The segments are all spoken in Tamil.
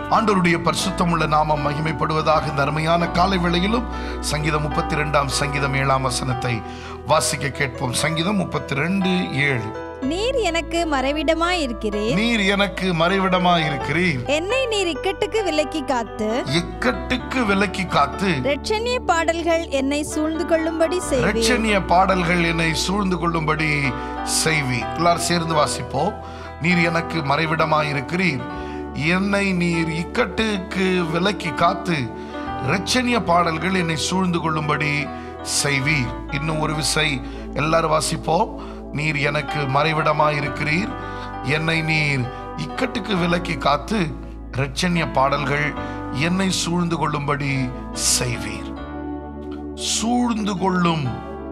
ஆண்டவருடைய பரிசுத்தமுள்ள நாமம் மகிமைப்படுவதாக இந்த அருமையான காலை வேளையிலும் சங்கீதம் முப்பத்தி ரெண்டாம் சங்கீதம் ஏழாம் வசனத்தை வாசிக்க கேட்போம் சங்கீதம் முப்பத்தி ரெண்டு ஏழு நீர் எனக்கு மறைவிடமாய் இருக்கிறீர் நீர் எனக்கு மறைவிடமா இருக்கிறீர் என்னை நீர் இக்கட்டுக்கு விலக்கி காத்து இக்கட்டுக்கு விலக்கி காத்து இரட்சணிய பாடல்கள் என்னை சூழ்ந்து கொள்ளும்படி செய்வீர் இரட்சணிய பாடல்கள் என்னை சூழ்ந்து கொள்ளும்படி செய்வி எல்லாரும் சேர்ந்து வாசிப்போம் நீர் எனக்கு மறைவிடமா இருக்கிறீர் என்னை நீர் இக்கட்டுக்கு விலக்கி காத்து இரட்சணிய பாடல்கள் என்னை சூழ்ந்து கொள்ளும்படி செய்வீர் இன்னும் ஒரு விசை எல்லாரும் வாசிப்போம் நீர் எனக்கு மறைவிடமா இருக்கிறீர் என்னை நீர் இக்கட்டுக்கு விலக்கி காத்து இரட்சணிய பாடல்கள் என்னை சூழ்ந்து கொள்ளும்படி செய்வீர் சூழ்ந்து கொள்ளும்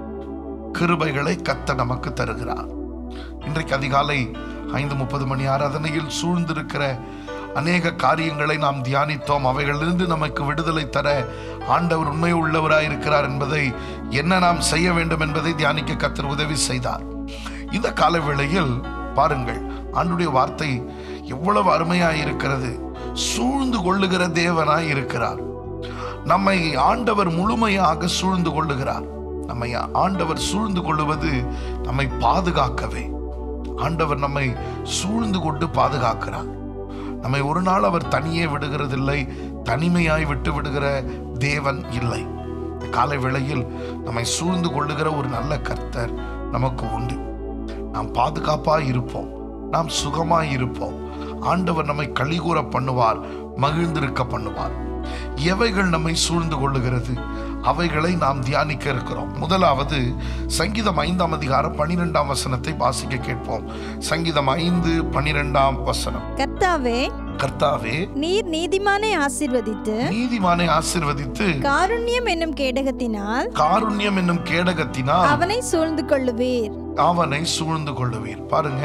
கிருபைகளை கத்த நமக்கு தருகிறார் இன்றைக்கு அதிகாலை ஐந்து முப்பது மணி ஆராதனையில் சூழ்ந்திருக்கிற அநேக காரியங்களை நாம் தியானித்தோம் அவைகளிலிருந்து நமக்கு விடுதலை தர ஆண்டவர் உண்மை உள்ளவராய் இருக்கிறார் என்பதை என்ன நாம் செய்ய வேண்டும் என்பதை தியானிக்க கத்தர் உதவி செய்தார் இந்த கால வேளையில் பாருங்கள் ஆண்டுடைய வார்த்தை எவ்வளவு அருமையாய் இருக்கிறது சூழ்ந்து கொள்ளுகிற தேவனாய் இருக்கிறார் நம்மை ஆண்டவர் முழுமையாக சூழ்ந்து கொள்ளுகிறார் நம்மை ஆண்டவர் சூழ்ந்து கொள்ளுவது நம்மை பாதுகாக்கவே ஆண்டவர் நம்மை சூழ்ந்து கொண்டு பாதுகாக்கிறார் நம்மை ஒரு நாள் அவர் தனியே விடுகிறதில்லை தனிமையாய் விட்டு விடுகிற தேவன் இல்லை காலை வேளையில் நம்மை சூழ்ந்து கொள்ளுகிற ஒரு நல்ல கர்த்தர் நமக்கு உண்டு நாம் பாதுகாப்பாய் இருப்போம் நாம் சுகமாய் இருப்போம் ஆண்டவர் நம்மை கலிகூற பண்ணுவார் மகிழ்ந்திருக்க பண்ணுவார் எவைகள் நம்மை சூழ்ந்து கொள்ளுகிறது அவைகளை நாம் தியானிக்க இருக்கிறோம் முதலாவது சங்கீதம் ஐந்தாம் அதிகாரம் பனிரெண்டாம் வசனத்தை வாசிக்க கேட்போம் சங்கீதம் ஐந்து பனிரெண்டாம் வசனம் கர்த்தாவே கர்த்தாவே நீர் நீதிமானை ஆசீர்வதித்து நீதிமானை ஆசிர்வதித்து காருண்யம் என்னும் கேடகத்தினால் காருண்யம் என்னும் கேடகத்தினால் அவனை சூழ்ந்து கொள்ளுவீர் அவனை சூழ்ந்து கொள்ளுவீர் பாருங்க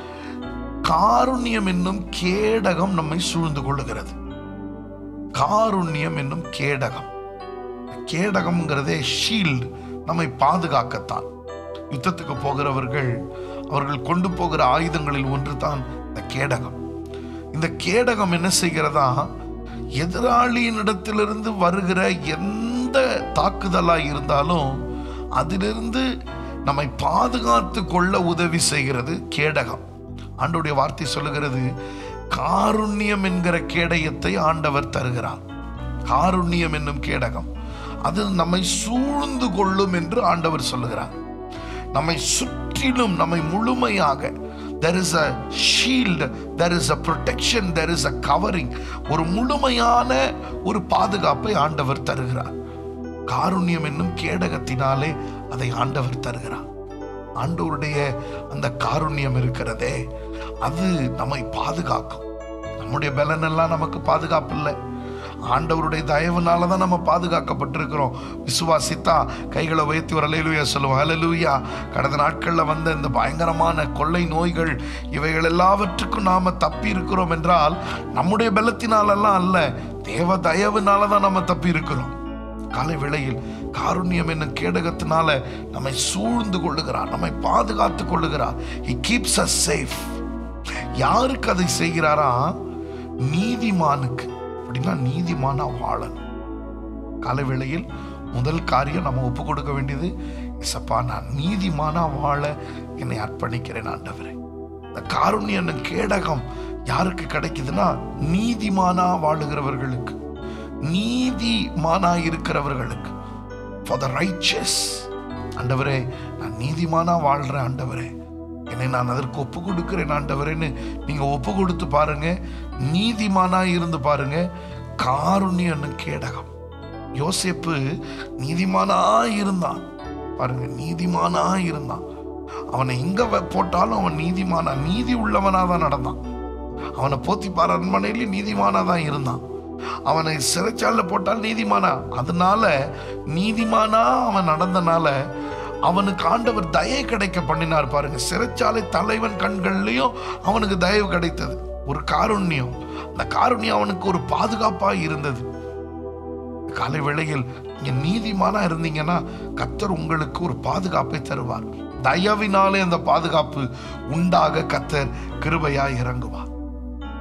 காருண்யம் என்னும் கேடகம் நம்மை சூழ்ந்து கொள்ளுகிறது காருண்யம் என்னும் கேடகம் கேடகம்ங்கிறதே ஷீல்டு நம்மை பாதுகாக்கத்தான் யுத்தத்துக்கு போகிறவர்கள் அவர்கள் கொண்டு போகிற ஆயுதங்களில் ஒன்று தான் இந்த கேடகம் இந்த கேடகம் என்ன செய்கிறதா எதிராளியினிடத்திலிருந்து வருகிற எந்த தாக்குதலா இருந்தாலும் அதிலிருந்து நம்மை பாதுகாத்து கொள்ள உதவி செய்கிறது கேடகம் ஆண்டவருடைய வார்த்தை சொல்லுகிறது காருண்யம் என்கிற கேடயத்தை ஆண்டவர் தருகிறார் காருண்யம் என்னும் கேடகம் அது நம்மை சூழ்ந்து கொள்ளும் என்று ஆண்டவர் சொல்லுகிறார் நம்மை சுற்றிலும் நம்மை முழுமையாக there is a shield there is a protection there is a covering ஒரு முழுமையான ஒரு பாதுகாப்பை ஆண்டவர் தருகிறார் காருண்யம் என்னும் கேடகத்தினாலே அதை ஆண்டவர் தருகிறார் ஆண்டவருடைய அந்த காருண்யம் இருக்கிறதே அது நம்மை பாதுகாக்கும் நம்முடைய பலன் எல்லாம் நமக்கு பாதுகாப்பு இல்லை ஆண்டவருடைய தயவுனால தான் நம்ம பாதுகாக்கப்பட்டிருக்கிறோம் விசுவாசித்தா கைகளை உயர்த்தி ஒரு அலையிலுயா சொல்லுவோம் அலலூயா கடந்த நாட்களில் வந்த இந்த பயங்கரமான கொள்ளை நோய்கள் இவைகள் எல்லாவற்றுக்கும் நாம தப்பி இருக்கிறோம் என்றால் நம்முடைய பலத்தினாலெல்லாம் அல்ல தேவ தயவுனால தான் நம்ம தப்பி இருக்கிறோம் காலை வேளையில் காருண்யம் என்னும் கேடகத்தினால நம்மை சூழ்ந்து கொள்ளுகிறார் நம்மை பாதுகாத்து கொள்ளுகிறார் he keeps us safe யாருக்கு அதை செய்கிறாரா நீதிமானுக்கு அப்படின்னா நீதிமானா வாழணும் காலை வேளையில் முதல் காரியம் நம்ம ஒப்பு கொடுக்க வேண்டியது இசப்பா நான் நீதிமானா வாழ என்னை அர்ப்பணிக்கிறேன் ஆண்டவரே இந்த காருண்யம் என்னும் கேடகம் யாருக்கு கிடைக்குதுன்னா நீதிமானா வாழுகிறவர்களுக்கு நீதிமானா இருக்கிறவர்களுக்கு ஃபார் த ரைச்சஸ் ஆண்டவரே நான் நீதிமானா வாழ்றேன் ஆண்டவரே என்னை நான் அதற்கு ஒப்பு கொடுக்கிறேன் ஆண்டவரேன்னு நீங்க ஒப்பு கொடுத்து பாருங்க நீதிமானா இருந்து பாருங்க காருண்யம் கேடகம் யோசேப்பு நீதிமானா இருந்தான் பாருங்க நீதிமானா இருந்தான் அவனை எங்க வ- போட்டாலும் அவன் நீதிமானா நீதி உள்ளவனா தான் நடந்தான் அவனை போத்திப்பார் அரண்மனையில நீதிமானா தான் இருந்தான் அவனை சிறைச்சாலைல போட்டால் நீதிமானா அதனால நீதிமானா அவன் நடந்தனால அவனுக்கு ஆண்டவர் தயை கிடைக்க பண்ணினார் பாருங்க சிறைச்சாலை தலைவன் கண்கள்லயும் அவனுக்கு தயவு கிடைத்தது ஒரு காருண்யம் அந்த காருண்யம் அவனுக்கு ஒரு பாதுகாப்பா இருந்தது காலை வேளையில் நீங்க நீதிமானா இருந்தீங்கன்னா கத்தர் உங்களுக்கு ஒரு பாதுகாப்பை தருவார் தயவினாலே அந்த பாதுகாப்பு உண்டாக கத்தர் கிருபையா இறங்குவார்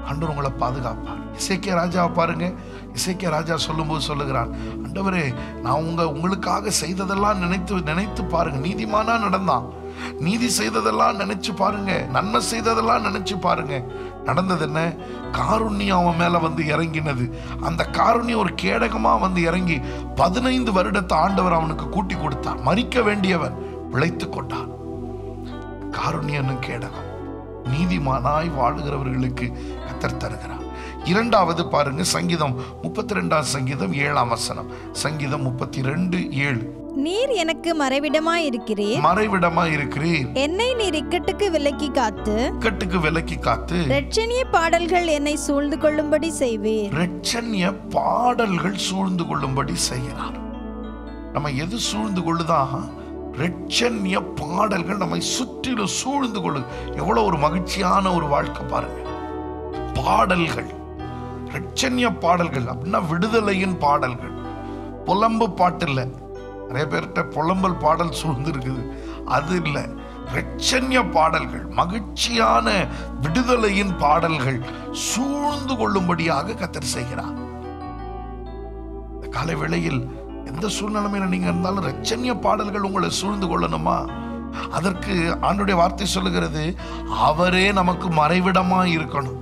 ஆண்டவர் உங்களை பாதுகாப்பார் இசைக்கிய ராஜாவை பாருங்க இசைக்கிய ராஜா சொல்லும்போது சொல்லுகிறான் ஆண்டவரே நான் உங்க உங்களுக்காக செய்ததெல்லாம் நினைத்து நினைத்து பாருங்க நீதிமானா நடந்தான் நீதி செய்ததெல்லாம் நினைச்சு பாருங்க நன்மை செய்ததெல்லாம் நினைச்சு பாருங்க நடந்தது என்ன காருண்யம் அவன் மேல வந்து இறங்கினது அந்த காருண்யம் ஒரு கேடகமா வந்து இறங்கி பதினைந்து வருடத்தை ஆண்டவர் அவனுக்கு கூட்டி கொடுத்தார் மறிக்க வேண்டியவன் பிழைத்து கொண்டான் காருண்யம் கேடகம் நீதிமானாய் வாழுகிறவர்களுக்கு கத்தர் தருகிறார் இரண்டாவது பாருங்க சங்கீதம் முப்பத்தி ரெண்டாம் சங்கீதம் ஏழாம் வசனம் சங்கீதம் முப்பத்தி ரெண்டு ஏழு நீர் எனக்கு மறைவிடமாய் இருக்கிறீர் மறைவிடமா இருக்கிறீர் என்னை நீர் இக்கட்டுக்கு விலக்கி காத்து இக்கட்டுக்கு விலக்கி காத்து இரட்சணிய பாடல்கள் என்னை சூழ்ந்து கொள்ளும்படி செய்வீர் இரட்சண்ய பாடல்கள் சூழ்ந்து கொள்ளும்படி செய்கிறார் நம்ம எது சூழ்ந்து கொள்ளுதான் இரட்சண்ய பாடல்கள் நம்மை சுற்றிலும் சூழ்ந்து கொள்ளு எவ்வளவு ஒரு மகிழ்ச்சியான ஒரு வாழ்க்கை பாருங்க பாடல்கள் இரட்சண்ய பாடல்கள் அப்படின்னா விடுதலையின் பாடல்கள் புலம்பு பாட்டு இல்லை நிறைய பேர்கிட்ட புலம்பல் பாடல் சூழ்ந்து இருக்குது அது இல்லை இரட்சண்ய பாடல்கள் மகிழ்ச்சியான விடுதலையின் பாடல்கள் சூழ்ந்து கொள்ளும்படியாக கத்தர் செய்கிறார் இந்த காலை வேளையில் எந்த சூழ்நிலைமையில நீங்க இருந்தாலும் ரட்சண்ய பாடல்கள் உங்களை சூழ்ந்து கொள்ளணுமா அதற்கு ஆண்டுடைய வார்த்தை சொல்லுகிறது அவரே நமக்கு மறைவிடமா இருக்கணும்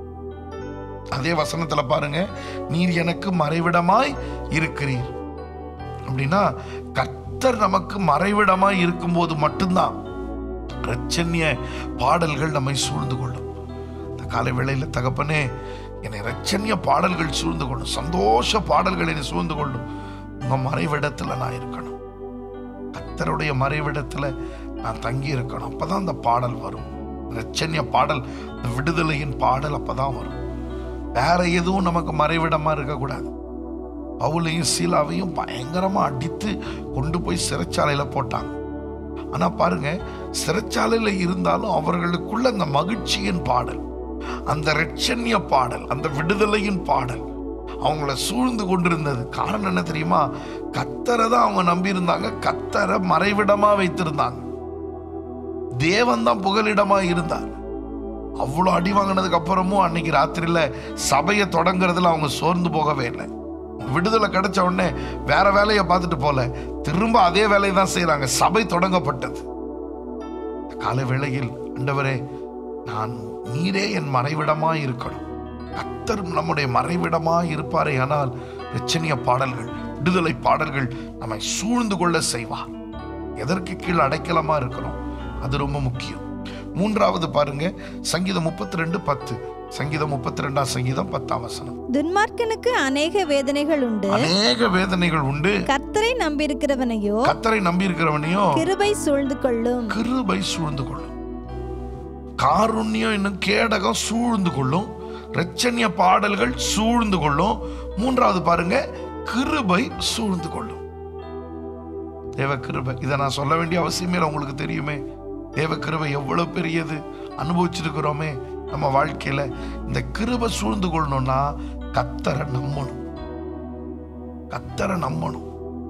அதே வசனத்துல பாருங்க நீர் எனக்கு மறைவிடமாய் இருக்கிறீர் அப்படின்னா கர்த்தர் நமக்கு மறைவிடமாய் இருக்கும்போது மட்டும்தான் ரட்சண்ய பாடல்கள் நம்மை சூழ்ந்து கொள்ளும் இந்த காலை வேளையில தகப்பனே என்னை ரட்சண்ய பாடல்கள் சூழ்ந்து கொள்ளும் சந்தோஷ பாடல்கள் என்னை சூழ்ந்து கொள்ளும் உங்க மறைவிடத்துல நான் இருக்கணும் கர்த்தருடைய மறைவிடத்துல நான் தங்கி இருக்கணும் அப்பதான் அந்த பாடல் வரும் ரட்சண்ய பாடல் இந்த விடுதலையின் பாடல் அப்பதான் வரும் வேற எதுவும் நமக்கு மறைவிடமா இருக்கக்கூடாது பவுலையும் சீலாவையும் பயங்கரமா அடித்து கொண்டு போய் சிறைச்சாலையில போட்டாங்க ஆனா பாருங்க சிறைச்சாலையில இருந்தாலும் அவர்களுக்குள்ள அந்த மகிழ்ச்சியின் பாடல் அந்த ரட்சண்ய பாடல் அந்த விடுதலையின் பாடல் அவங்கள சூழ்ந்து கொண்டிருந்தது காரணம் என்ன தெரியுமா கத்தரை தான் அவங்க நம்பி இருந்தாங்க கத்தரை மறைவிடமா வைத்திருந்தாங்க தேவன் தான் புகலிடமா இருந்தார் அவ்வளோ அடி வாங்கினதுக்கு அப்புறமும் அன்னைக்கு ராத்திரியில சபையை தொடங்குறதுல அவங்க சோர்ந்து போகவே இல்லை விடுதலை கிடைச்ச உடனே வேற வேலையை பார்த்துட்டு போல திரும்ப அதே வேலையை தான் செய்யறாங்க சபை தொடங்கப்பட்டது காலை வேளையில் ஆண்டவரே நான் நீரே என் மறைவிடமா இருக்கணும் கத்தர் நம்முடைய மறைவிடமா இருப்பாரே ஆனால் ரச்சனிய பாடல்கள் விடுதலை பாடல்கள் நம்மை சூழ்ந்து கொள்ள செய்வார் எதற்கு கீழ் அடைக்கலமா இருக்கிறோம் அது ரொம்ப முக்கியம் மூன்றாவது பாருங்க சங்கீதம் முப்பத்தி ரெண்டு பத்து சங்கீதம் முப்பத்தி ரெண்டாம் சங்கீதம் பத்தாம் வசனம் துன்மார்க்கனுக்கு அநேக வேதனைகள் உண்டு அநேக வேதனைகள் உண்டு கர்த்தரை நம்பியிருக்கிறவனையோ கத்தரை நம்பி இருக்கிறவனையும் கிருபை சூழ்ந்து கொள்ளும் கிருபை சூழ்ந்து கொள்ளும் காருண்யம் என்னும் கேடகம் சூழ்ந்து கொள்ளும் ரச்சன்ய பாடல்கள் சூழ்ந்து கொள்ளும் மூன்றாவது பாருங்க கிருபை சூழ்ந்து கொள்ளும் தேவ கிருபை இதை நான் சொல்ல வேண்டிய அவசியமே இல்லை, உங்களுக்கு தெரியுமே தேவ கிருபை எவ்வளவு பெரியது அனுபவிச்சிருக்கிறோமே நம்ம வாழ்க்கையில இந்த கிருபை சூழ்ந்து கொள்ளணும்னா கத்தரை நம்பணும் கத்தரை நம்பணும்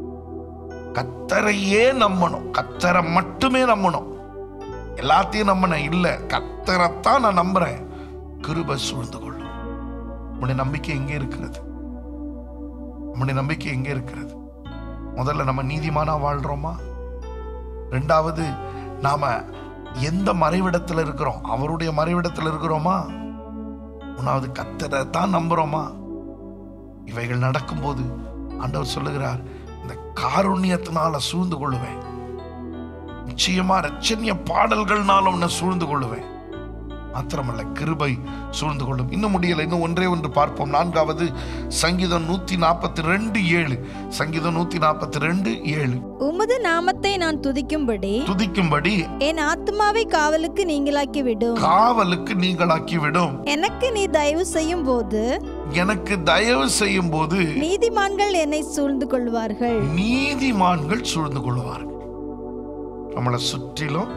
கத்தரையே நம்பணும் கத்தரை மட்டுமே நம்பணும் எல்லாத்தையும் நம்பினேன் இல்லை கத்தரைத்தான் நான் நம்புறேன் கிருபை சூழ்ந்து கொள்ளும் உன்னுடைய நம்பிக்கை எங்கே இருக்கிறது நம்முடைய நம்பிக்கை எங்கே இருக்கிறது முதல்ல நம்ம நீதிமானா வாழ்றோமா ரெண்டாவது நாம எந்த மறைவிடத்துல இருக்கிறோம் அவருடைய மறைவிடத்துல இருக்கிறோமா மூணாவது கத்தரை தான் நம்புறோமா இவைகள் நடக்கும்போது ஆண்டவர் சொல்லுகிறார் இந்த காருண்யத்தினால சூழ்ந்து கொள்ளுவேன் நிச்சயமா ரச்சனிய பாடல்கள்னால உன்னை சூழ்ந்து கொள்ளுவேன் மாத்திரமல்ல கிருபை சூழ்ந்து கொள்ளும் இன்னும் முடியல இன்னும் ஒன்றே ஒன்று பார்ப்போம் நான்காவது சங்கீதம் நூத்தி நாற்பத்தி ரெண்டு ஏழு சங்கீதம் நூத்தி நாற்பத்தி ரெண்டு ஏழு உமது நாமத்தை நான் துதிக்கும்படி துதிக்கும்படி என் ஆத்மாவை காவலுக்கு நீங்களாக்கி விடும் காவலுக்கு நீங்களாக்கி விடும் எனக்கு நீ தயவு செய்யும் போது எனக்கு தயவு செய்யும் போது நீதிமான்கள் என்னை சூழ்ந்து கொள்வார்கள் நீதிமான்கள் சூழ்ந்து கொள்வார்கள் நம்மளை சுற்றிலும்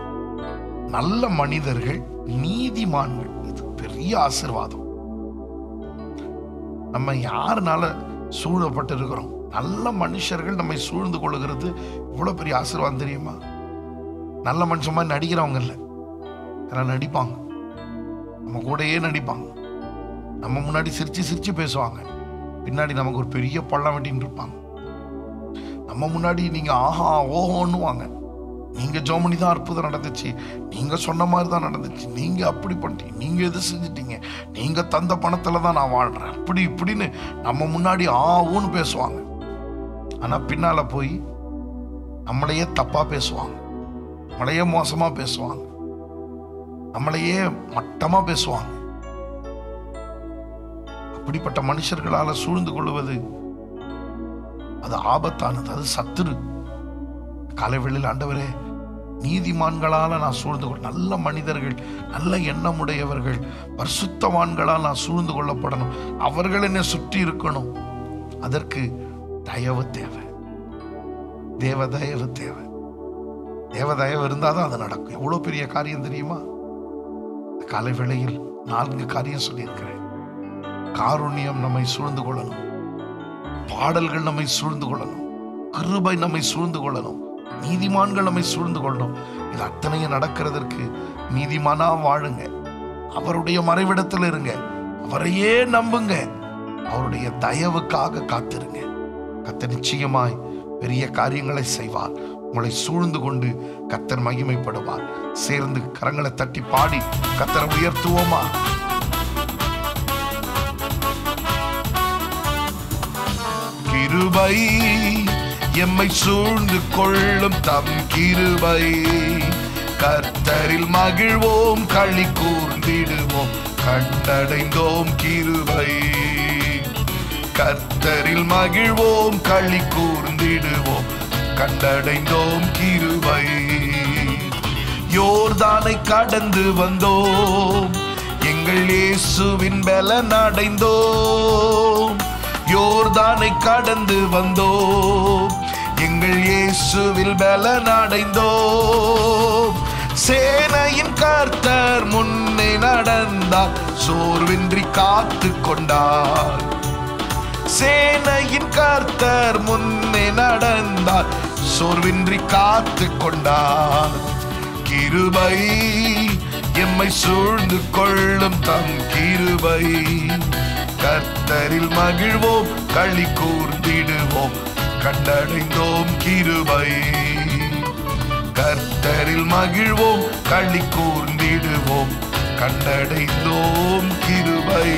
நல்ல மனிதர்கள் நீதிமான்கள் இது பெரிய ஆசீர்வாதம் நம்ம யாருனால சூழப்பட்டு இருக்கிறோம் நல்ல மனுஷர்கள் நம்மை சூழ்ந்து கொள்ளுகிறது இவ்வளவு பெரிய ஆசீர்வாதம் தெரியுமா நல்ல மனுஷன் மாதிரி நடிக்கிறவங்க இல்லை யாராவது நடிப்பாங்க நம்ம கூடயே நடிப்பாங்க நம்ம முன்னாடி சிரிச்சு சிரிச்சு பேசுவாங்க பின்னாடி நமக்கு ஒரு பெரிய பள்ளம் வெட்டின்னு இருப்பாங்க நம்ம முன்னாடி நீங்க ஆஹா ஓஹோன்னுவாங்க நீங்க ஜோமனி தான் அற்புதம் நடந்துச்சு நீங்க சொன்ன மாதிரி தான் நடந்துச்சு நீங்க அப்படி பண்ணிட்டீங்க நீங்க எது செஞ்சிட்டீங்க நீங்க தந்த பணத்துல தான் நான் வாழ்றேன் அப்படி இப்படின்னு நம்ம முன்னாடி ஆ ஊன்னு பேசுவாங்க ஆனா பின்னால போய் நம்மளையே தப்பா பேசுவாங்க நம்மளையே மோசமா பேசுவாங்க நம்மளையே மட்டமா பேசுவாங்க அப்படிப்பட்ட மனுஷர்களால சூழ்ந்து கொள்வது அது ஆபத்தானது அது சத்துரு காலைவெளியில் ஆண்டவரே நீதிமான்களால நான் சூழ்ந்து கொள் நல்ல மனிதர்கள் நல்ல எண்ணமுடையவர்கள் பரிசுத்தவான்களால் நான் சூழ்ந்து கொள்ளப்படணும் அவர்கள் என்னை சுற்றி இருக்கணும் அதற்கு தயவு தேவை தேவ தயவு தேவை தேவ தயவு இருந்தால் தான் அது நடக்கும் எவ்வளோ பெரிய காரியம் தெரியுமா காலை வேளையில் நான்கு காரியம் சொல்லியிருக்கிறேன் காருண்யம் நம்மை சூழ்ந்து கொள்ளணும் பாடல்கள் நம்மை சூழ்ந்து கொள்ளணும் கிருபை நம்மை சூழ்ந்து கொள்ளணும் நீதிமான்கள் நம்மை சூழ்ந்து கொள்ளணும் இது அத்தனையும் நடக்கிறதற்கு நீதிமானா வாழுங்க அவருடைய மறைவிடத்தில் இருங்க அவரையே நம்புங்க அவருடைய தயவுக்காக காத்திருங்க கத்த நிச்சயமாய் பெரிய காரியங்களை செய்வார் உங்களை சூழ்ந்து கொண்டு கத்தர் மகிமைப்படுவார் சேர்ந்து கரங்களை தட்டி பாடி கத்தரை உயர்த்துவோமா கிருபை எம்மை சூழ்ந்து கொள்ளும் தம் கிருபை கர்த்தரில் மகிழ்வோம் களி கூர்ந்திடுவோம் கண்டடைந்தோம் கிருபை கர்த்தரில் மகிழ்வோம் களி கூர்ந்திடுவோம் கண்டடைந்தோம் கிருபை யோர்தானை கடந்து வந்தோம் எங்கள் இயேசுவின் பலன் அடைந்தோம் யோர்தானை கடந்து வந்தோம் எங்கள் இயேசுவில் பலன் அடைந்தோம் சேனையின் கர்த்தர் முன்னே நடந்தார் சோர்வின்றி காத்து கொண்டார் சேனையின் கர்த்தர் முன்னே நடந்தார் சோர்வின்றி காத்து கொண்டார் கிருபை எம்மை சூழ்ந்து கொள்ளும் தம் கிருபை கர்த்தரில் மகிழ்வோம் களி கூர்ந்திடுவோம் கண்டடைந்தோம் கிருபை கர்த்தரில் மகிழ்வோம் களி கூர்ந்திடுவோம் கண்டடைந்தோம் கிருபை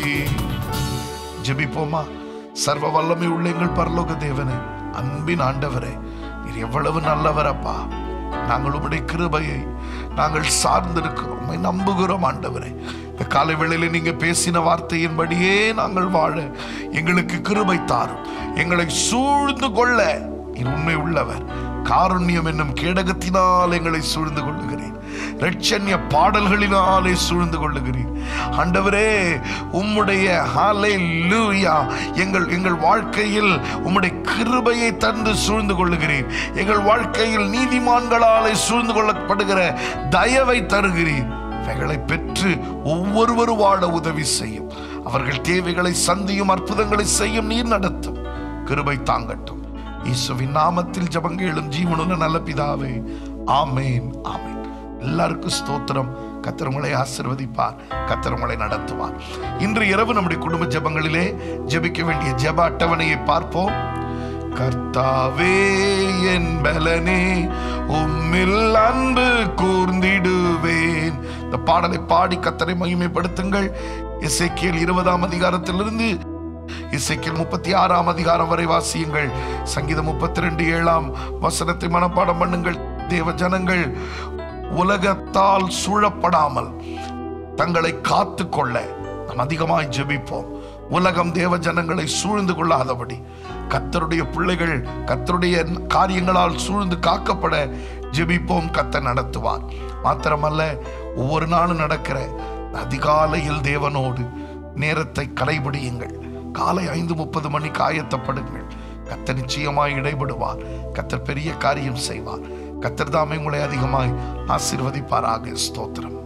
ஜெபிப்போமா சர்வ வல்லமை உள்ள எங்கள் பரலோக தேவனே அன்பின் ஆண்டவரே நீர் எவ்வளவு நல்லவர் அப்பா நாங்கள் உம்முடைய கிருபையை நாங்கள் சார்ந்திருக்கிறோம் உம்மை நம்புகிறோம் ஆண்டவரே இந்த காலை வேளையில நீங்க பேசின வார்த்தையின்படியே நாங்கள் வாழ எங்களுக்கு கிருபை தாரும் எங்களை சூழ்ந்து கொள்ள நீர் உண்மை உள்ளவர் காருண்யம் என்னும் கேடகத்தினால் எங்களை சூழ்ந்து கொள்ளுகிறேன் ரட்சண்ய பாடல்களினாலே சூழ்ந்து கொள்ளுகிறேன் ஆண்டவரே உம்முடைய ஹalleluya எங்கள் எங்கள் வாழ்க்கையில் உம்முடைய கிருபையை தந்து சூழ்ந்து கொள்ளுகிறேன் எங்கள் வாழ்க்கையில் நீதிமான்களாலே சூழ்ந்து கொள்ளப்படுகிற தயவை தருகிறீர் இவைகளை பெற்று ஒவ்வொருவரும் வாழ உதவி செய்யும் அவர்கள் தேவைகளை சந்தியும் அற்புதங்களை செய்யும் நீர் நடத்தும் கிருபை தாங்கட்டும் இயேசுவின் நாமத்தில் ஜபங்கேளும் ஜீவனுள்ள நல்ல பிதாவே ஆமேன் ஆமேன் எல்லாருக்கும் ஸ்தோத்திரம் கத்தர் உங்களை ஆசிர்வதிப்பார் கத்தர் உங்களை நடத்துவார் இன்று இரவு நம்முடைய குடும்ப ஜெபங்களிலே ஜெபிக்க வேண்டிய ஜெப அட்டவணையை பார்ப்போம் கர்த்தாவே என் பலனே உம்மில் அன்பு கூர்ந்திடுவேன் இந்த பாடலை பாடி கத்தரை மகிமைப்படுத்துங்கள் இசைக்கியல் இருபதாம் அதிகாரத்திலிருந்து இசைக்கியல் முப்பத்தி ஆறாம் அதிகாரம் வரை வாசியுங்கள் சங்கீதம் முப்பத்தி ரெண்டு ஏழாம் வசனத்தை மனப்பாடம் பண்ணுங்கள் தேவ ஜனங்கள் உலகத்தால் சூழப்படாமல் தங்களை காத்து கொள்ள நாம் அதிகமாய் ஜெபிப்போம் உலகம் தேவ ஜனங்களை சூழ்ந்து கொள்ளாதபடி கத்தருடைய பிள்ளைகள் கத்தருடைய காரியங்களால் சூழ்ந்து காக்கப்பட ஜெபிப்போம் கத்த நடத்துவார் மாத்திரமல்ல ஒவ்வொரு நாளும் நடக்கிற அதிகாலையில் தேவனோடு நேரத்தை கடைபிடியுங்கள் காலை ஐந்து முப்பது மணிக்கு ஆயத்தப்படுங்கள் கத்தர் நிச்சயமாய் இடைபடுவார் கத்தர் பெரிய காரியம் செய்வார் கத்தர் தாமே உங்களை அதிகமாய் ஆசீர்வதிப்பாராக ஸ்தோத்திரம்